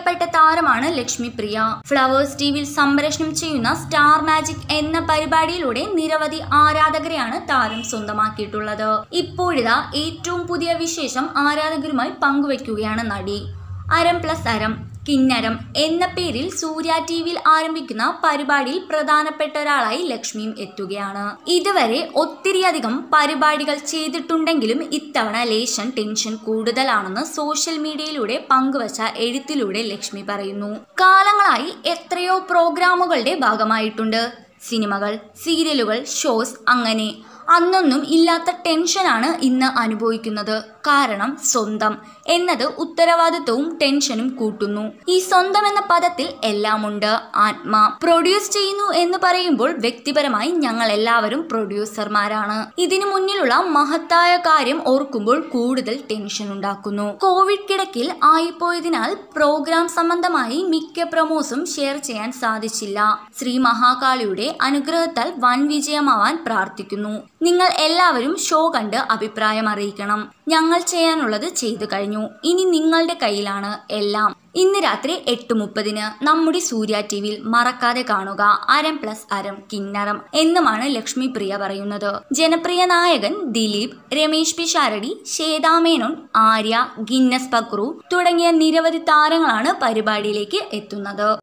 പ്രിയപ്പെട്ട താരമാണ് ലക്ഷ്മി പ്രിയ ഫ്ലവേഴ്സ് ടിവിയിൽ സംപ്രേഷണം ചെയ്യുന്ന സ്റ്റാർ മാജിക് എന്ന പരിപാടിയിലൂടെ നിരവധി ആരാധകരെയാണ് താരം സ്വന്തമാക്കിയിട്ടുള്ളത് ഇപ്പോഴിതാ ഏറ്റവും പുതിയ വിശേഷം ആരാധകരുമായി പങ്കുവയ്ക്കുകയാണ് നടി അരം പ്ലസ് അരം കിന്നരം എന്ന പേരിൽ സൂര്യ ടി വിയിൽ ആരംഭിക്കുന്ന പരിപാടിയിൽ പ്രധാനപ്പെട്ട ഒരാളായി ലക്ഷ്മിയും എത്തുകയാണ് ഇതുവരെ ഒത്തിരിയധികം പരിപാടികൾ ചെയ്തിട്ടുണ്ടെങ്കിലും ഇത്തവണ ലേശൻ ടെൻഷൻ കൂടുതലാണെന്ന് സോഷ്യൽ മീഡിയയിലൂടെ പങ്കുവച്ച എഴുത്തിലൂടെ ലക്ഷ്മി പറയുന്നു കാലങ്ങളായി എത്രയോ പ്രോഗ്രാമുകളുടെ ഭാഗമായിട്ടുണ്ട് സിനിമകൾ സീരിയലുകൾ ഷോസ് അങ്ങനെ അന്നൊന്നും ഇല്ലാത്ത ടെൻഷനാണ് ഇന്ന് അനുഭവിക്കുന്നത് കാരണം സ്വന്തം എന്നത് ഉത്തരവാദിത്വവും ടെൻഷനും കൂട്ടുന്നു ഈ സ്വന്തം എന്ന പദത്തിൽ എല്ലാമുണ്ട് ആത്മ പ്രൊഡ്യൂസ് ചെയ്യുന്നു എന്ന് പറയുമ്പോൾ വ്യക്തിപരമായി ഞങ്ങൾ എല്ലാവരും പ്രൊഡ്യൂസർമാരാണ് ഇതിനു മുന്നിലുള്ള മഹത്തായ കാര്യം ഓർക്കുമ്പോൾ കൂടുതൽ ടെൻഷൻ ഉണ്ടാക്കുന്നു കോവിഡ് കിടക്കിൽ ആയിപ്പോയതിനാൽ പ്രോഗ്രാം സംബന്ധമായി മിക്ക പ്രൊമോസും ഷെയർ ചെയ്യാൻ സാധിച്ചില്ല ശ്രീ മഹാകാളിയുടെ അനുഗ്രഹത്താൽ വൻ വിജയമാവാൻ പ്രാർത്ഥിക്കുന്നു നിങ്ങൾ എല്ലാവരും ഷോ കണ്ട് അഭിപ്രായം അറിയിക്കണം ഞങ്ങൾ ചെയ്യാനുള്ളത് ചെയ്തു കഴിഞ്ഞു ഇനി നിങ്ങളുടെ കയ്യിലാണ് എല്ലാം ഇന്ന് രാത്രി എട്ട് മുപ്പതിന് നമ്മുടെ സൂര്യ ടി വിയിൽ മറക്കാതെ കാണുക അരം പ്ലസ് അരം കിന്നരം എന്നുമാണ് ലക്ഷ്മി പ്രിയ പറയുന്നത് ജനപ്രിയ നായകൻ ദിലീപ് രമേശ് പിഷാരടി ശ്വേതാമേനോൻ ആര്യ ഗിന്നസ് പക്രു തുടങ്ങിയ നിരവധി താരങ്ങളാണ് പരിപാടിയിലേക്ക് എത്തുന്നത്